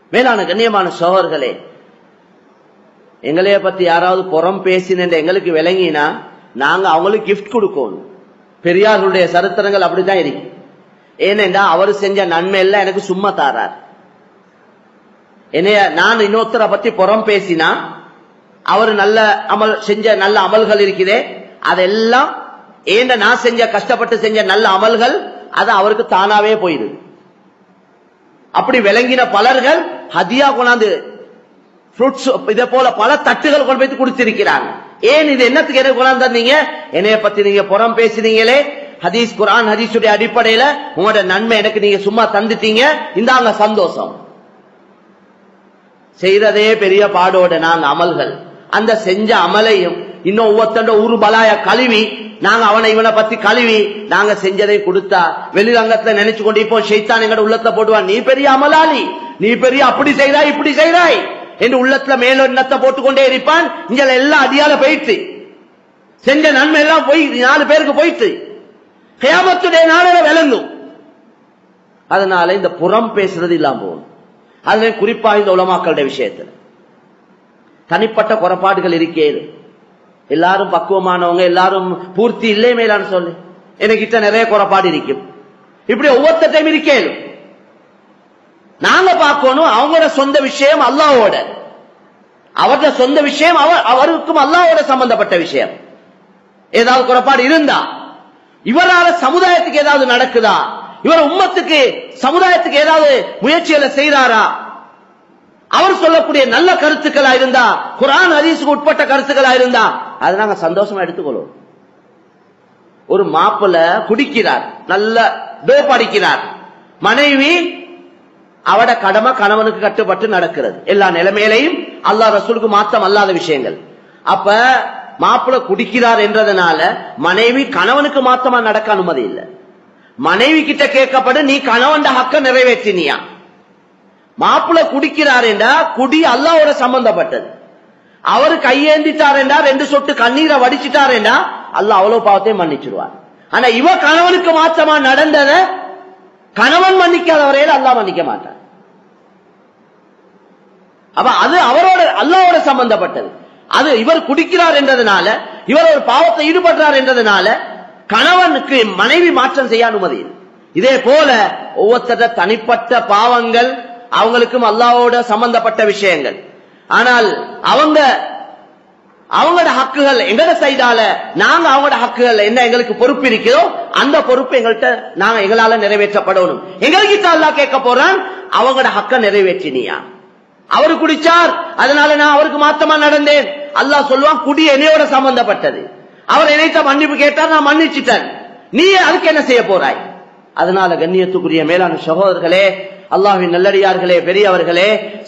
மேலான கண்ணியமான சோழர்களே எங்களைய பத்தி யாராவது புறம் பேசின எங்களுக்கு விளங்கினா நாங்க அவங்களுக்கு கிஃப்ட் கொடுக்கணும் பெரியார்களுடைய சரித்திரங்கள் அப்படித்தான் இருக்கு ஏனென்றா அவர் செஞ்ச நன்மை எல்லாம் எனக்கு சும்மா தாரார் என்னைய நான் இன்னொருத்தரை பத்தி புறம் பேசினா அவர் நல்ல அமல் செஞ்ச நல்ல அமல்கள் இருக்குதே அதெல்லாம் ஏண்ட நான் செஞ்ச கஷ்டப்பட்டு செஞ்ச நல்ல அமல்கள் அது அவருக்கு தானாவே போயிடுது அப்படி விளங்கின பலர்கள் ஹதியா கொண்டாந்து ஃப்ரூட்ஸ் இதே போல பல தட்டுகள் கொண்டு போய் கொடுத்திருக்கிறாங்க ஏன் இது என்னத்துக்கு என்ன கொண்டாந்து தந்தீங்க என்னைய பத்தி நீங்க புறம் பேசினீங்களே ஹதீஸ் குரான் ஹதீஸுடைய அடிப்படையில உங்களோட நன்மை எனக்கு நீங்க சும்மா தந்துட்டீங்க இந்தாங்க சந்தோஷம் செய்யறதே பெரிய பாடோட நாங்க அமல்கள் அந்த செஞ்ச அமலையும் இன்னும் ஒவ்வொருத்தண்ட ஊரு பலாய கழுவி நாங்க அவனை இவனை பத்தி கழுவி நாங்க செஞ்சதை கொடுத்தா வெளிரங்கத்துல நினைச்சு கொண்டு இப்போ ஷைத்தான் எங்கட உள்ளத்தை போடுவான் நீ பெரிய அமலாளி நீ பெரிய அப்படி செய்றாய் இப்படி செய்றாய் என்று உள்ளத்துல மேல எண்ணத்தை போட்டுக்கொண்டே இருப்பான் இங்க எல்லாம் அடியால போயிட்டு செஞ்ச நன்மை எல்லாம் போய் நாலு பேருக்கு போயிட்டு கியாமத்துடைய நாளில விளங்கும் அதனால இந்த புறம் பேசுறது இல்லாம போகணும் அதுல குறிப்பா இந்த உலமாக்களுடைய விஷயத்துல தனிப்பட்ட குறைபாடுகள் இருக்கேது எல்லாரும் பக்குவமானவங்க எல்லாரும் பூர்த்தி இல்லை மேலான்னு சொல்லு என்கிட்ட நிறைய குறைபாடு இருக்கும் இப்படி ஒவ்வொருத்த டைம் இருக்கேது நாங்க பார்க்கணும் அவங்களோட சொந்த விஷயம் அல்லாவோட அவரோட சொந்த விஷயம் அவர் அவருக்கும் அல்லாவோட சம்பந்தப்பட்ட விஷயம் ஏதாவது குறைபாடு இருந்தா இவரால சமுதாயத்துக்கு ஏதாவது நடக்குதா இவர் உம்மத்துக்கு சமுதாயத்துக்கு ஏதாவது முயற்சிகளை செய்றாரா அவர் சொல்லக்கூடிய நல்ல கருத்துக்களா இருந்தா குரான் ஹதீஸுக்கு உட்பட்ட கருத்துக்களா இருந்தா அதை நாங்க சந்தோஷமா எடுத்துக்கொள்வோம் ஒரு மாப்பிள்ள குடிக்கிறார் நல்ல டோப் அடிக்கிறார் மனைவி அவட கடமை கணவனுக்கு கட்டுப்பட்டு நடக்கிறது எல்லா நிலைமையிலையும் அல்லாஹ் ரசூலுக்கு மாத்தம் அல்லாத விஷயங்கள் அப்ப மாப்பிள்ள குடிக்கிறார் என்றதுனால மனைவி கணவனுக்கு மாத்தமா நடக்க அனுமதி இல்லை மனைவி கிட்ட கேட்கப்படு நீ கணவன் ஹக்க நிறைவேற்றினியா மாப்பிள்ள குடிக்கிறார் என்றா குடி அல்லாவோட சம்பந்தப்பட்டது அவர் கையேந்திட்டார் என்றா ரெண்டு சொட்டு கண்ணீரை வடிச்சிட்டார் என்றா அல்லாஹ் அவ்வளவு பாவத்தையும் மன்னிச்சிருவார் ஆனா இவ கணவனுக்கு மாற்றமா நடந்தத கணவன் மன்னிக்காத வரையில் அல்லாஹ் மன்னிக்க மாட்டார் அப்ப அது அவரோட அல்லாவோட சம்பந்தப்பட்டது அது இவர் குடிக்கிறார் என்றதுனால இவர் ஒரு பாவத்தை ஈடுபடுறார் என்றதுனால கணவனுக்கு மனைவி மாற்றம் செய்ய அனுமதி இல்லை. இதே போல ஒவ்வொருத்தர தனிப்பட்ட பாவங்கள் அவங்களுக்கும் அல்லாவோட சம்பந்தப்பட்ட விஷயங்கள் ஆனால் அவங்க அவங்களோட ஹக்குகள் எங்கட சைடால நாங்க அவங்களோட ஹக்குகள் என்ன எங்களுக்கு பொறுப்பு இருக்கிறதோ அந்த பொறுப்பு எங்கள்கிட்ட நாங்க எங்களால நிறைவேற்றப்படணும் எங்ககிட்ட அல்லாஹ் கேட்க போறான் அவங்களோட ஹக்க நிறைவேற்றினியா அவரு குடிச்சார் அதனால நான் அவருக்கு மாத்தமா நடந்தேன் அல்லாஹ் சொல்லுவான் குடி என்னையோட சம்பந்தப்பட்டது அவர் என்னைத்த மன்னிப்பு கேட்டார் நான் மன்னிச்சிட்டேன் நீ அதுக்கு என்ன செய்ய போறாய் அதனால கண்ணியத்துக்குரிய மேலான சகோதரர்களே அல்லாஹ்வின் நல்லடியார்களே பெரியவர்களே